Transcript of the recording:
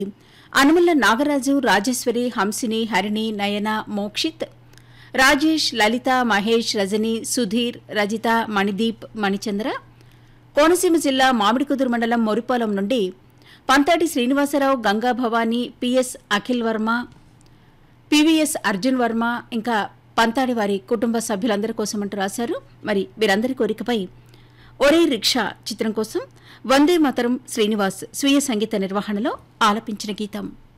అనుమల్ల నాగరాజు రాజేశ్వరి హంసిని హరిణి నయన మోక్షిత్ రాజేష్ లలిత మహేష్ రజని సుధీర్ రజిత మణిదీప్ మణిచంద్ర కోనసీమ జిల్లా మామిడికుదురు మండలం మొరిపాలెం నుండి పంతాటి శ్రీనివాసరావు గంగా భవానీ పిఎస్ అఖిల్ వర్మ పివిఎస్ అర్జున్ వర్మ ఇంకా పంతాడి వారి కుటుంబ సభ్యులందరి కోసం అంటూ రాశారు మరి వీరందరి కోరికపై ఒరే రిక్షా చిత్రం కోసం వందే మాతరం శ్రీనివాస్ స్వీయ సంగీత నిర్వహణలో ఆలపించిన గీతం